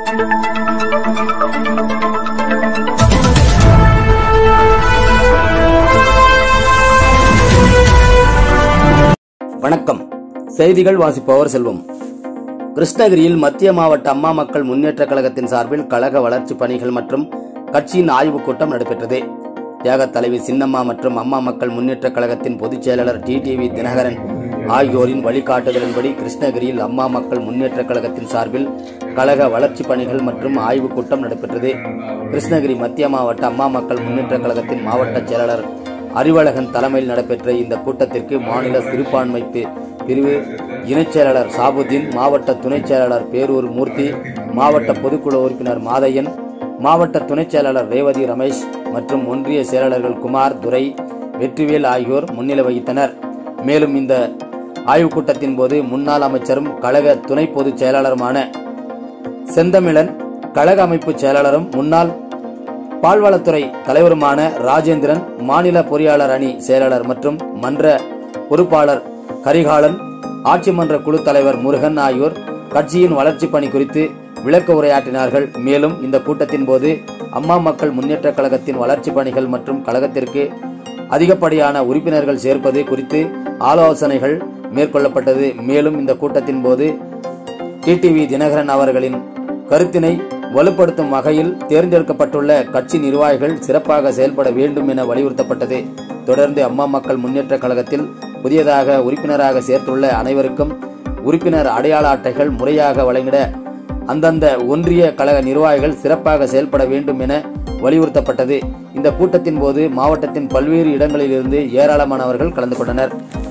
வணக்கம் செய்திகள் வாசிப்பவர் செல்வம் கிருஷ்ணகிரியில் மத்திய மாவட்ட அம்மா மக்கள் முன்னேற்ற கழகத்தின் சார்பில் கழக வளர்ச்சி பணிகள் மற்றும் கட்சியின் ஆய்வுக் கூட்டம் நடைபெற்றது தியாகத் தலைவி சின்னம்மா மற்றும் அம்மா மக்கள் முன்னேற்ற கழகத்தின் பொதுச் செயலாளர் டிடிவி தினகரன் ஆகியோரின் வழிகாட்டுதலின்படி கிருஷ்ணகிரியில் அம்மா மக்கள் முன்னேற்ற கழகத்தின் சார்பில் கழக வளர்ச்சி பணிகள் மற்றும் ஆய்வுக் கூட்டம் நடைபெற்றது கிருஷ்ணகிரி மத்திய மாவட்ட அம்மா மக்கள் முன்னேற்ற கழகத்தின் மாவட்ட செயலாளர் அறிவழகன் தலைமையில் நடைபெற்ற இந்த கூட்டத்திற்கு மாநில சிறுபான்மை பி- பிரிவு இணைச் செயலாளர் சாபுதீன் மாவட்ட துணைச் செயலாளர் பேரூர் மூர்த்தி மாவட்ட பொதுக்குழு உறுப்பினர் மாதையன் மாவட்ட துணைச் செயலாளர் ரேவதி ரமேஷ் மற்றும் ஒன்றிய செயலாளர்கள் குமார் துரை வெற்றிவேல் ஆகியோர் முன்னிலை வகித்தனர் மேலும் இந்த ஆய்வுக் கூட்டத்தின் போது முன்னாள் அமைச்சரும் கழக துணை பொதுச் செயலாளருமான செந்தமிழன் கழக அமைப்பு செயலாளரும் முன்னாள் பால்வளத்துறை தலைவருமான ராஜேந்திரன் மாநில பொறியாளர் அணி செயலாளர் மற்றும் மன்ற பொறுப்பாளர் கரிகாலன் ஆட்சி மன்ற குழு தலைவர் முருகன் ஆகியோர் கட்சியின் வளர்ச்சி பணி குறித்து விளக்க உரையாற்றினார்கள் மேலும் இந்த கூட்டத்தின் போது அம்மா மக்கள் முன்னேற்ற கழகத்தின் வளர்ச்சி பணிகள் மற்றும் கழகத்திற்கு அதிகப்படியான உறுப்பினர்கள் சேர்ப்பது குறித்து ஆலோசனைகள் மேற்கொள்ளப்பட்டது மேலும் இந்த கூட்டத்தின் போது டிடிவி தினகரன் அவர்களின் கருத்தினை வலுப்படுத்தும் வகையில் தேர்ந்தெடுக்கப்பட்டுள்ள கட்சி நிர்வாகிகள் சிறப்பாக செயல்பட வேண்டும் என வலியுறுத்தப்பட்டது தொடர்ந்து அம்மா மக்கள் முன்னேற்ற கழகத்தில் புதியதாக உறுப்பினராக சேர்த்துள்ள அனைவருக்கும் உறுப்பினர் அடையாள அட்டைகள் முறையாக வழங்கிட அந்தந்த ஒன்றிய கழக நிர்வாகிகள் சிறப்பாக செயல்பட வேண்டும் என வலியுறுத்தப்பட்டது இந்த கூட்டத்தின் போது மாவட்டத்தின் பல்வேறு இடங்களிலிருந்து ஏராளமானவர்கள் கலந்து கொண்டனர்